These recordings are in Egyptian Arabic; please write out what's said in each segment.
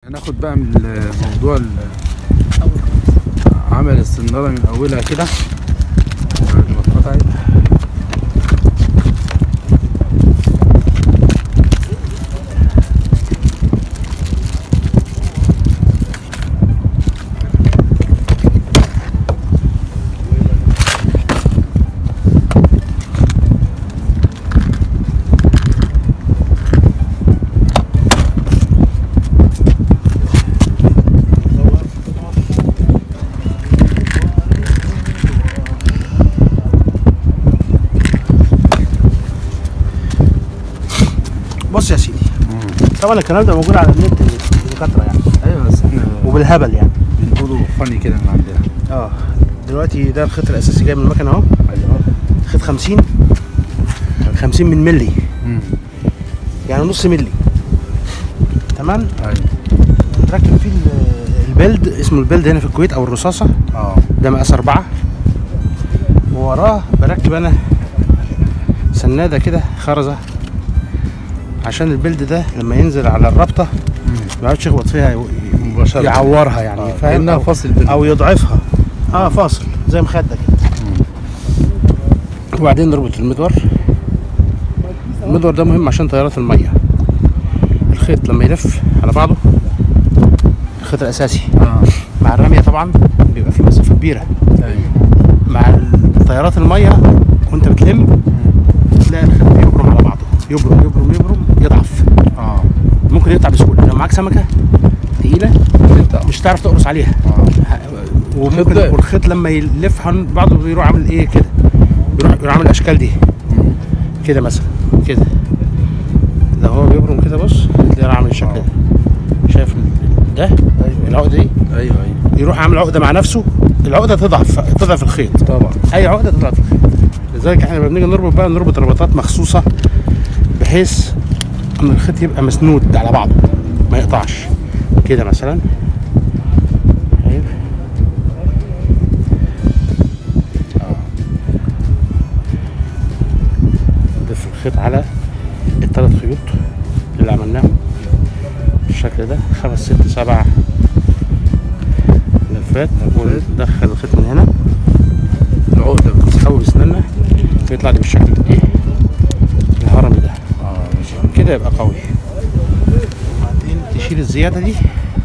هناخد بقى من موضوع عمل السنارة من أولها كده بعد ما اتقطعت بص يا سيدي طبعا الكلام ده موجود على النت بكثره يعني أيوة بس احنا وبالهبل يعني بنقوله فاني كده من عندنا اه دلوقتي ده الخيط الاساسي جاي من المكنه اهو أيوة خيط 50 50 من ملي مم. يعني نص ملي تمام أيوة نركب فيه ال- البلد اسمه البلد هنا في الكويت او الرصاصه اه ده مقاس أربعة ووراه بركب أنا سنادة كده خرزة عشان البلد ده لما ينزل على الرابطة ما يقعدش يخبط فيها ي- مباشرة يعورها يعني آه، فاهم كأنها أو, فاصل بين أو يضعفها اه فاصل زي مخدة كده وبعدين نربط المدور المدور ده مهم عشان تيارات المية الخيط لما يلف على بعضه الخيط الأساسي اه مع الرمية طبعا بيبقى في مسافة كبيرة أيوة مع تيارات الميه وانت بتلم تلاقي الخيط بيبرم على بعضه يبرم يبرم يبرم يضعف اه ممكن يقطع بسهوله لو معاك سمكه تقيله تقطع. مش هتعرف تقرص عليها اه وممكن ده- والخيط لما يلف حوالين بعضه بيروح عامل ايه كده بيروح يروح عامل الاشكال دي مم. كده مثلا كده ده هو بيبرم كده بص تلاقيه عامل الشكل ده شايف ال- ده العقده دي ايوه ايوه يروح عامل عقده مع نفسه العقده تضعف تضعف الخيط طبعا اي عقده تضغط في الخيط لذلك احنا لما بنيجي نربط بقى نربط ربطات مخصوصه بحيث ان الخيط يبقى مسنود على بعضه ما يقطعش كده مثلا طيب نضيف الخيط على الثلاث خيوط اللي عملناهم بالشكل ده خمس ست سبع لفات وندخل الخيط من هنا العقدة بت- نسحبه بسناننا بيطلع لي بالشكل ده ايه الهرمي ده اه ما شاء الله كده يبقى قوي وبعدين تشيل الزياده دي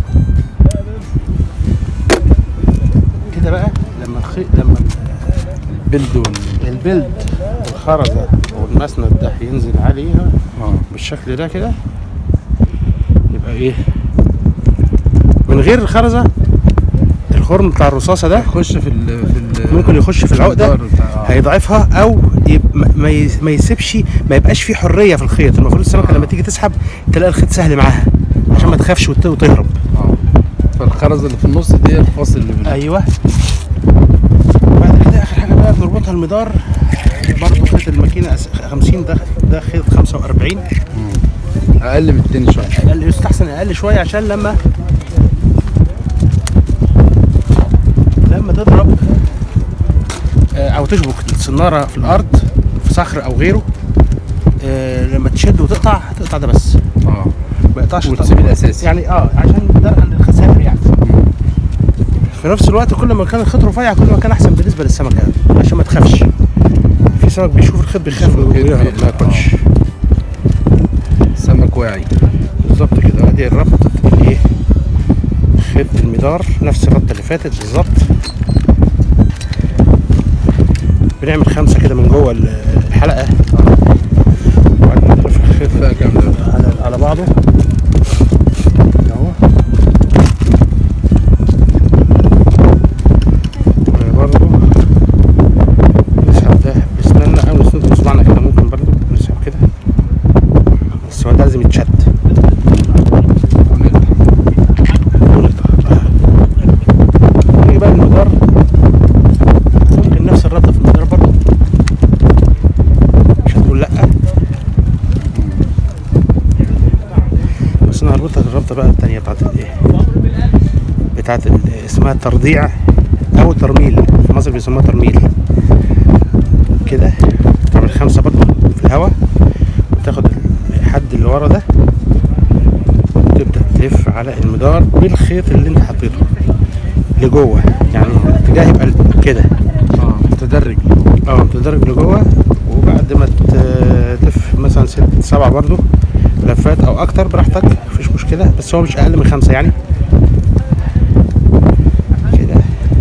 كده بقى لما الخيط لما البلد وال البلد والخرزه والمسند ده هينزل عليها اه بالشكل ده كده يبقى ايه من غير الخرزه الخرم بتاع الرصاصه ده يخش في ال في ال ممكن يخش في العقده الدار بتاع- آه. هيضعفها او يب ما- ما ي- ما يسيبش ما يبقاش فيه حريه في الخيط المفروض السمكه لما تيجي تسحب تلاقي الخيط سهل معاها عشان ما تخافش وت- وتهرب اه فالخرزة اللي في النص دي هي الفاصل اللي بين ايوه بعد كده اخر حاجه بقى بنربطها المدار برضه خيط الماكينه أس- 50 ده ده خيط 45 اقل من التاني شوية اقل يستحسن اقل شويه عشان لما لما تضرب آه، او تشبك السناره في الارض في صخر او غيره آه، لما تشد وتقطع تقطع ده بس اه ما يقطعش وتسيب الطرف. الأساسي. يعني اه عشان درءا للخسائر يعني في نفس الوقت كل ما كان الخيط رفيع كل ما كان احسن بالنسبه للسمكه عشان ما تخافش في سمك بيشوف الخيط بيخاف ويهرب ما ياكلش سمك واعي بالظبط كده ادي الربطه الايه خيط المدار نفس الربطه اللي فاتت بالظبط بنعمل خمسه كده من جوه ال- الحلقه وبعدين نلف الخيط بقى كام ده على على بعضه اهو برضه نسحب ده بسناننا او نسند بصبعنا كده ممكن برضه نسحب كده بس هو ده لازم يتشد ونقطع نيجي بقى المدار ممكن نفس الربطه في المدار برضه مش هتقول لا بس انا هربطها الربطه بقى التانية بتاعت الايه بتاعت ال- اسمها ترضيع او ترميل في مصر بيسموها ترميل كده تعمل خمسة برضه في الهواء وتاخد الحد اللي ورا ده وتبدأ تلف على المدار بالخيط اللي انت حطيته لجوه يعني الاتجاه يبقى كده اه متدرج اه متدرج لجوه وبعد ما ت- تلف مثلا ست سبعة برضو لفات او اكتر براحتك مفيش مشكلة بس هو مش اقل من خمسة يعني كده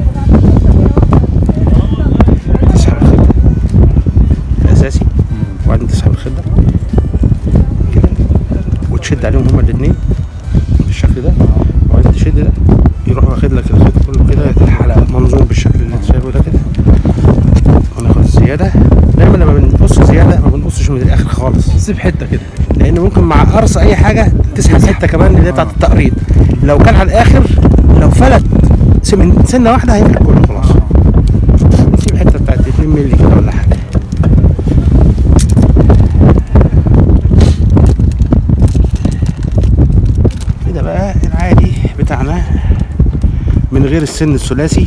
تسحب الخدة الاساسي وبعدين تسحب الخدة كده وتشد عليهم هما الاتنين بالشكل ده وبعدين تشد ده يروح واخد لك الخيط كله كده الحلقة منظوم بالشكل اللي انت شايفه ده كده وناخد الزيادة دايما لما بنقص زيادة ما بنقصش من الآخر خالص سيب حته كده لأن ممكن مع قرص أي حاجة تسحب حتة كمان اللي هي بتاعت التقريض لو كان على الآخر لو فلت س- من سنة واحدة هيفلت كله خلاص نسيب حتة بتاعت 2 مللي كده ولا حاجة كده بقى العادي بتاعنا من غير السن الثلاثي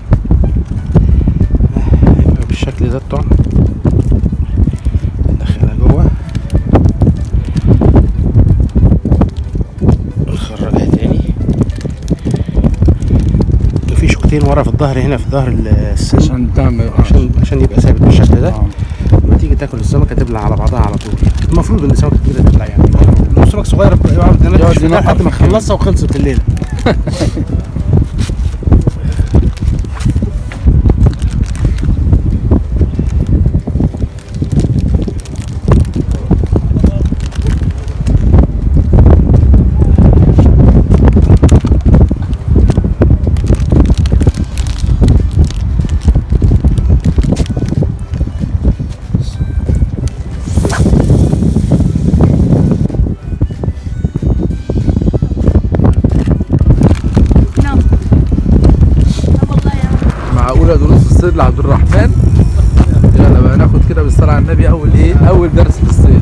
يبقى بالشكل ده الطعم ندخلها جوه نخرجها تاني وفي شوكتين ورا في الظهر هنا في ظهر السن عشان تعمل عشان عشان يبقى ثابت بالشكل ده آه. لما تيجي تاكل السمكه تبلع على بعضها على طول المفروض ان السمكه كبيره تبلع يعني لو سمك صغير بقى يقعد يقعد ينقش فيها ينقر لحد ما في الكلام. تخلصها وخلصت الليله نعم والله يا معقوله دروس الصيد لعبد الرحمن يلا بقى ناخد كده بالصلاه على النبي اول ايه اول درس في الصيد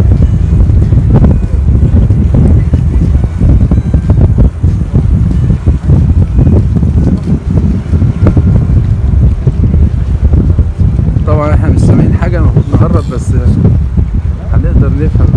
طبعا احنا مش سامعين حاجه المفروض نقرب بس هنقدر نفهم